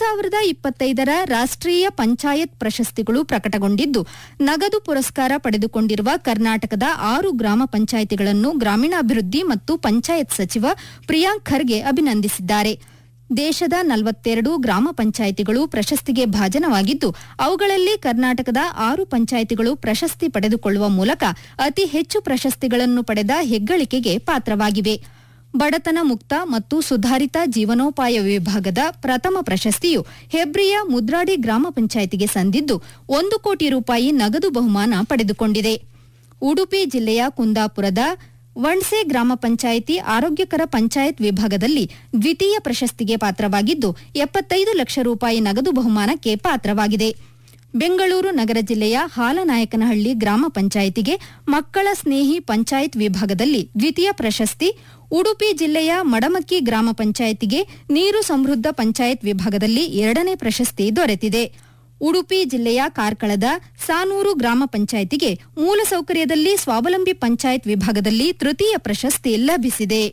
ಸಾವಿರದ ಇಪ್ಪತ್ತೈದರ ರಾಷ್ಟ್ರೀಯ ಪಂಚಾಯತ್ ಪ್ರಶಸ್ತಿಗಳು ಪ್ರಕಟಗೊಂಡಿದ್ದು ನಗದು ಪುರಸ್ಕಾರ ಪಡೆದುಕೊಂಡಿರುವ ಕರ್ನಾಟಕದ ಆರು ಗ್ರಾಮ ಪಂಚಾಯಿತಿಗಳನ್ನು ಗ್ರಾಮೀಣಾಭಿವೃದ್ಧಿ ಮತ್ತು ಪಂಚಾಯತ್ ಸಚಿವ ಪ್ರಿಯಾಂಕ್ ಖರ್ಗೆ ಅಭಿನಂದಿಸಿದ್ದಾರೆ ದೇಶದ ನಲವತ್ತೆರಡು ಗ್ರಾಮ ಪಂಚಾಯಿತಿಗಳು ಪ್ರಶಸ್ತಿಗೆ ಭಾಜನವಾಗಿದ್ದು ಅವುಗಳಲ್ಲಿ ಕರ್ನಾಟಕದ ಆರು ಪಂಚಾಯಿತಿಗಳು ಪ್ರಶಸ್ತಿ ಪಡೆದುಕೊಳ್ಳುವ ಮೂಲಕ ಅತಿ ಹೆಚ್ಚು ಪ್ರಶಸ್ತಿಗಳನ್ನು ಪಡೆದ ಹೆಗ್ಗಳಿಕೆಗೆ ಪಾತ್ರವಾಗಿವೆ ಬಡತನ ಮುಕ್ತ ಮತ್ತು ಸುಧಾರಿತ ಜೀವನೋಪಾಯ ವಿಭಾಗದ ಪ್ರಥಮ ಪ್ರಶಸ್ತಿಯು ಹೆಬ್ರಿಯ ಮುದ್ರಾಡಿ ಗ್ರಾಮ ಪಂಚಾಯಿತಿಗೆ ಸಂದಿದ್ದು ಒಂದು ಕೋಟಿ ರೂಪಾಯಿ ನಗದು ಬಹುಮಾನ ಪಡೆದುಕೊಂಡಿದೆ ಉಡುಪಿ ಜಿಲ್ಲೆಯ ಕುಂದಾಪುರದ ವಣ್ಸೆ ಗ್ರಾಮ ಪಂಚಾಯಿತಿ ಆರೋಗ್ಯಕರ ಪಂಚಾಯತ್ ವಿಭಾಗದಲ್ಲಿ ದ್ವಿತೀಯ ಪ್ರಶಸ್ತಿಗೆ ಪಾತ್ರವಾಗಿದ್ದು ಎಪ್ಪತ್ತೈದು ಲಕ್ಷ ರೂಪಾಯಿ ನಗದು ಬಹುಮಾನಕ್ಕೆ ಪಾತ್ರವಾಗಿದೆ ಬೆಂಗಳೂರು ನಗರ ಜಿಲ್ಲೆಯ ಹಾಲನಾಯಕನಹಳ್ಳಿ ಗ್ರಾಮ ಪಂಚಾಯಿತಿಗೆ ಮಕ್ಕಳ ಸ್ನೇಹಿ ಪಂಚಾಯತ್ ವಿಭಾಗದಲ್ಲಿ ದ್ವಿತೀಯ ಪ್ರಶಸ್ತಿ ಉಡುಪಿ ಜಿಲ್ಲೆಯ ಮಡಮಕ್ಕಿ ಗ್ರಾಮ ಪಂಚಾಯಿತಿಗೆ ನೀರು ಸಮೃದ್ಧ ಪಂಚಾಯತ್ ವಿಭಾಗದಲ್ಲಿ ಎರಡನೇ ಪ್ರಶಸ್ತಿ ದೊರೆತಿದೆ ಉಡುಪಿ ಜಿಲ್ಲೆಯ ಕಾರ್ಕಳದ ಸಾನೂರು ಗ್ರಾಮ ಪಂಚಾಯಿತಿಗೆ ಮೂಲಸೌಕರ್ಯದಲ್ಲಿ ಸ್ವಾವಲಂಬಿ ಪಂಚಾಯತ್ ವಿಭಾಗದಲ್ಲಿ ತೃತೀಯ ಪ್ರಶಸ್ತಿ ಲಭಿಸಿದೆ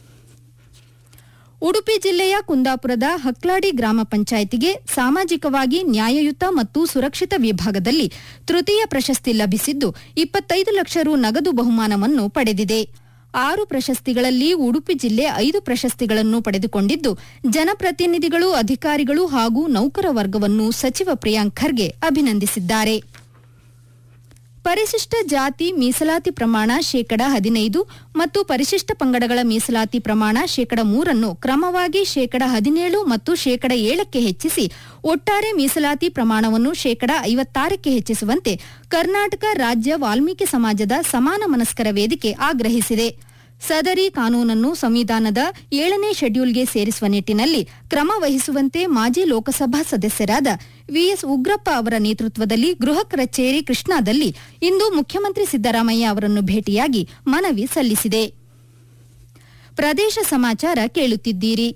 ಉಡುಪಿ ಜಿಲ್ಲೆಯ ಕುಂದಾಪುರದ ಹಕ್ಲಾಡಿ ಗ್ರಾಮ ಪಂಚಾಯಿತಿಗೆ ಸಾಮಾಜಿಕವಾಗಿ ನ್ಯಾಯಯುತ ಮತ್ತು ಸುರಕ್ಷಿತ ವಿಭಾಗದಲ್ಲಿ ತೃತೀಯ ಪ್ರಶಸ್ತಿ ಲಭಿಸಿದ್ದು ಇಪ್ಪತ್ತೈದು ಲಕ್ಷ ರು ನಗದು ಬಹುಮಾನವನ್ನು ಪಡೆದಿದೆ ಆರು ಪ್ರಶಸ್ತಿಗಳಲ್ಲಿ ಉಡುಪಿ ಜಿಲ್ಲೆ ಐದು ಪ್ರಶಸ್ತಿಗಳನ್ನು ಪಡೆದುಕೊಂಡಿದ್ದು ಜನಪ್ರತಿನಿಧಿಗಳು ಅಧಿಕಾರಿಗಳು ಹಾಗೂ ನೌಕರ ವರ್ಗವನ್ನು ಸಚಿವ ಪ್ರಿಯಾಂಕ್ ಖರ್ಗೆ ಅಭಿನಂದಿಸಿದ್ದಾರೆ ಪರಿಶಿಷ್ಟ ಜಾತಿ ಮೀಸಲಾತಿ ಪ್ರಮಾಣ ಶೇಕಡ ಹದಿನೈದು ಮತ್ತು ಪರಿಶಿಷ್ಟ ಪಂಗಡಗಳ ಮೀಸಲಾತಿ ಪ್ರಮಾಣ ಶೇಕಡ ಮೂರನ್ನು ಕ್ರಮವಾಗಿ ಶೇಕಡ ಹದಿನೇಳು ಮತ್ತು ಶೇಕಡ ಏಳಕ್ಕೆ ಹೆಚ್ಚಿಸಿ ಒಟ್ಟಾರೆ ಮೀಸಲಾತಿ ಪ್ರಮಾಣವನ್ನು ಶೇಕಡ ಐವತ್ತಾರಕ್ಕೆ ಹೆಚ್ಚಿಸುವಂತೆ ಕರ್ನಾಟಕ ರಾಜ್ಯ ವಾಲ್ಮೀಕಿ ಸಮಾಜದ ಸಮಾನ ಮನಸ್ಕರ ವೇದಿಕೆ ಆಗ್ರಹಿಸಿದೆ ಸದರಿ ಕಾನೂನನ್ನು ಸಂವಿಧಾನದ ಏಳನೇ ಶೆಡ್ಯೂಲ್ಗೆ ಸೇರಿಸುವ ನಿಟ್ಟಿನಲ್ಲಿ ಕ್ರಮ ವಹಿಸುವಂತೆ ಮಾಜಿ ಲೋಕಸಭಾ ಸದಸ್ಯರಾದ ವಿಎಸ್ ಉಗ್ರಪ್ಪ ಅವರ ನೇತೃತ್ವದಲ್ಲಿ ಗೃಹ ಕಚೇರಿ ಕೃಷ್ಣಾದಲ್ಲಿ ಇಂದು ಮುಖ್ಯಮಂತ್ರಿ ಸಿದ್ದರಾಮಯ್ಯ ಅವರನ್ನು ಭೇಟಿಯಾಗಿ ಮನವಿ ಸಲ್ಲಿಸಿದೆ ಪ್ರದೇಶ ಸಮಾಚಾರ ಕೇಳುತ್ತಿದ್ದೀರಿ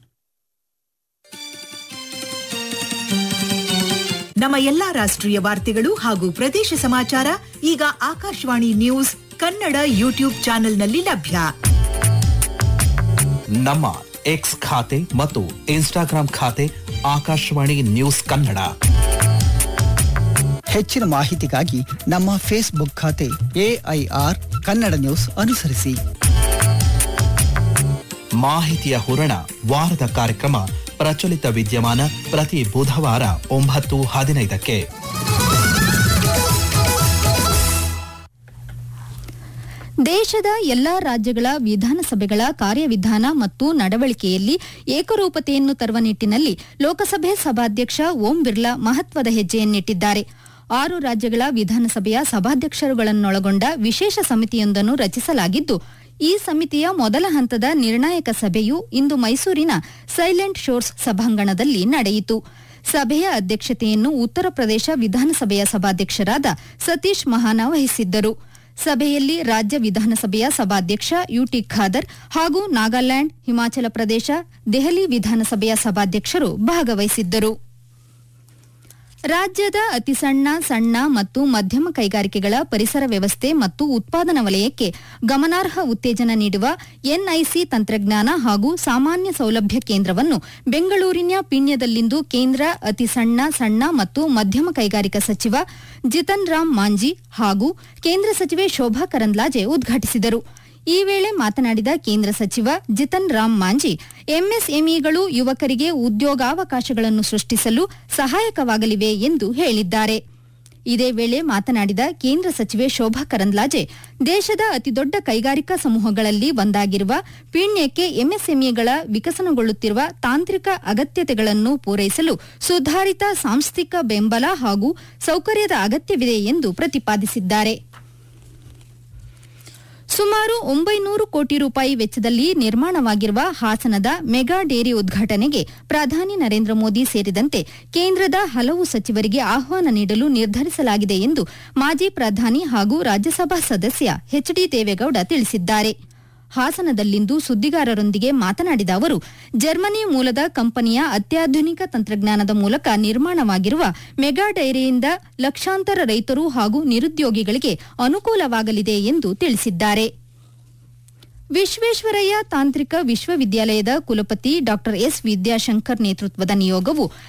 ನಮ್ಮ ಎಲ್ಲಾ ರಾಷ್ಟ್ರೀಯ ವಾರ್ತೆಗಳು ಹಾಗೂ ಪ್ರದೇಶ ಸಮಾಚಾರ ಈಗ ಆಕಾಶವಾಣಿ ನ್ಯೂಸ್ ಕನ್ನಡ ಯೂಟ್ಯೂಬ್ ಚಾನೆಲ್ನಲ್ಲಿ ಲಭ್ಯ ನಮ್ಮ ಎಕ್ಸ್ ಖಾತೆ ಮತ್ತು ಇನ್ಸ್ಟಾಗ್ರಾಂ ಖಾತೆ ಆಕಾಶವಾಣಿ ನ್ಯೂಸ್ ಕನ್ನಡ ಹೆಚ್ಚಿನ ಮಾಹಿತಿಗಾಗಿ ನಮ್ಮ ಫೇಸ್ಬುಕ್ ಖಾತೆ ಎಐಆರ್ ಕನ್ನಡ ನ್ಯೂಸ್ ಅನುಸರಿಸಿ ಮಾಹಿತಿಯ ಹೂರಣ ವಾರದ ಕಾರ್ಯಕ್ರಮ ಪ್ರಚಲಿತ ವಿದ್ಯಮಾನ ಪ್ರತಿ ಬುಧವಾರ ಒಂಬತ್ತು ಹದಿನೈದಕ್ಕೆ ದೇಶದ ಎಲ್ಲಾ ರಾಜ್ಯಗಳ ವಿಧಾನಸಭೆಗಳ ಕಾರ್ಯವಿಧಾನ ಮತ್ತು ನಡವಳಿಕೆಯಲ್ಲಿ ಏಕರೂಪತೆಯನ್ನು ತರುವ ನಿಟ್ಟಿನಲ್ಲಿ ಲೋಕಸಭೆ ಸಭಾಧ್ಯಕ್ಷ ಓಂ ಬಿರ್ಲಾ ಮಹತ್ವದ ಹೆಜ್ಜೆಯನ್ನಿಟ್ಟಿದ್ದಾರೆ ಆರು ರಾಜ್ಯಗಳ ವಿಧಾನಸಭೆಯ ಸಭಾಧ್ಯಕ್ಷರುಗಳನ್ನೊಳಗೊಂಡ ವಿಶೇಷ ಸಮಿತಿಯೊಂದನ್ನು ರಚಿಸಲಾಗಿದ್ದು ಈ ಸಮಿತಿಯ ಮೊದಲ ಹಂತದ ನಿರ್ಣಾಯಕ ಸಭೆಯು ಇಂದು ಮೈಸೂರಿನ ಸೈಲೆಂಟ್ ಶೋರ್ಸ್ ಸಭಾಂಗಣದಲ್ಲಿ ನಡೆಯಿತು ಸಭೆಯ ಅಧ್ಯಕ್ಷತೆಯನ್ನು ಉತ್ತರ ಪ್ರದೇಶ ವಿಧಾನಸಭೆಯ ಸಭಾಧ್ಯಕ್ಷರಾದ ಸತೀಶ್ ಮಹಾನ ವಹಿಸಿದ್ದರು ಸಭೆಯಲ್ಲಿ ರಾಜ್ಯ ವಿಧಾನಸಭೆಯ ಸಭಾಧ್ಯಕ್ಷ ಯುಟಿ ಖಾದರ್ ಹಾಗೂ ನಾಗಾಲ್ಯಾಂಡ್ ಹಿಮಾಚಲ ಪ್ರದೇಶ ದೆಹಲಿ ವಿಧಾನಸಭೆಯ ಸಭಾಧ್ಯಕ್ಷರು ಭಾಗವಹಿಸಿದ್ದರು ರಾಜ್ಯದ ಅತಿ ಸಣ್ಣ ಸಣ್ಣ ಮತ್ತು ಮಧ್ಯಮ ಕೈಗಾರಿಕೆಗಳ ಪರಿಸರ ವ್ಯವಸ್ಥೆ ಮತ್ತು ಉತ್ಪಾದನಾ ವಲಯಕ್ಕೆ ಗಮನಾರ್ಹ ಉತ್ತೇಜನ ನೀಡುವ ಎನ್ಐಸಿ ತಂತ್ರಜ್ಞಾನ ಹಾಗೂ ಸಾಮಾನ್ಯ ಸೌಲಭ್ಯ ಕೇಂದ್ರವನ್ನು ಬೆಂಗಳೂರಿನ ಪಿಣ್ಯದಲ್ಲಿಂದು ಕೇಂದ್ರ ಅತಿ ಸಣ್ಣ ಸಣ್ಣ ಮತ್ತು ಮಧ್ಯಮ ಕೈಗಾರಿಕಾ ಸಚಿವ ಜಿತನ್ ರಾಮ್ ಮಾಂಜಿ ಹಾಗೂ ಕೇಂದ್ರ ಸಚಿವೆ ಶೋಭಾ ಕರಂದ್ಲಾಜೆ ಉದ್ಘಾಟಿಸಿದರು ಈ ವೇಳೆ ಮಾತನಾಡಿದ ಕೇಂದ್ರ ಸಚಿವ ಜಿತನ್ ರಾಮ್ ಮಾಂಜಿ ಎಂಎಸ್ಎಂಇಗಳು ಯುವಕರಿಗೆ ಉದ್ಯೋಗಾವಕಾಶಗಳನ್ನು ಸೃಷ್ಟಿಸಲು ಸಹಾಯಕವಾಗಲಿವೆ ಎಂದು ಹೇಳಿದ್ದಾರೆ ಇದೇ ವೇಳೆ ಮಾತನಾಡಿದ ಕೇಂದ್ರ ಸಚಿವೆ ಶೋಭಾ ಕರಂದ್ಲಾಜೆ ದೇಶದ ಅತಿದೊಡ್ಡ ಕೈಗಾರಿಕಾ ಸಮೂಹಗಳಲ್ಲಿ ಒಂದಾಗಿರುವ ಪೀಣ್ಯಕ್ಕೆ ಎಂಎಸ್ಎಂಇಗಳ ವಿಕಸನಗೊಳ್ಳುತ್ತಿರುವ ತಾಂತ್ರಿಕ ಅಗತ್ಯತೆಗಳನ್ನು ಪೂರೈಸಲು ಸುಧಾರಿತ ಸಾಂಸ್ಥಿಕ ಬೆಂಬಲ ಹಾಗೂ ಸೌಕರ್ಯದ ಅಗತ್ಯವಿದೆ ಎಂದು ಪ್ರತಿಪಾದಿಸಿದ್ದಾರೆ ಸುಮಾರು ಒಂಬೈನೂರು ಕೋಟಿ ರೂಪಾಯಿ ವೆಚ್ಚದಲ್ಲಿ ನಿರ್ಮಾಣವಾಗಿರುವ ಹಾಸನದ ಮೆಗಾ ಡೇರಿ ಉದ್ಘಾಟನೆಗೆ ಪ್ರಧಾನಿ ನರೇಂದ್ರ ಮೋದಿ ಸೇರಿದಂತೆ ಕೇಂದ್ರದ ಹಲವು ಸಚಿವರಿಗೆ ಆಹ್ವಾನ ನೀಡಲು ನಿರ್ಧರಿಸಲಾಗಿದೆ ಎಂದು ಮಾಜಿ ಪ್ರಧಾನಿ ಹಾಗೂ ರಾಜ್ಯಸಭಾ ಸದಸ್ಯ ಎಚ್ ಡಿ ದೇವೇಗೌಡ ತಿಳಿಸಿದ್ದಾರೆ ಹಾಸನದಲ್ಲಿಂದು ಸುದ್ದಿಗಾರರೊಂದಿಗೆ ಮಾತನಾಡಿದ ಅವರು ಜರ್ಮನಿ ಮೂಲದ ಕಂಪನಿಯ ಅತ್ಯಾಧುನಿಕ ತಂತ್ರಜ್ಞಾನದ ಮೂಲಕ ನಿರ್ಮಾಣವಾಗಿರುವ ಮೆಗಾ ಡೈರಿಯಿಂದ ಲಕ್ಷಾಂತರ ರೈತರು ಹಾಗೂ ನಿರುದ್ಯೋಗಿಗಳಿಗೆ ಅನುಕೂಲವಾಗಲಿದೆ ಎಂದು ತಿಳಿಸಿದ್ದಾರೆ ವಿಶ್ವೇಶ್ವರಯ್ಯ ತಾಂತ್ರಿಕ ವಿಶ್ವವಿದ್ಯಾಲಯದ ಕುಲಪತಿ ಡಾ ಎಸ್ ವಿದ್ಯಾಶಂಕರ್ ನೇತೃತ್ವದ ನಿಯೋಗವು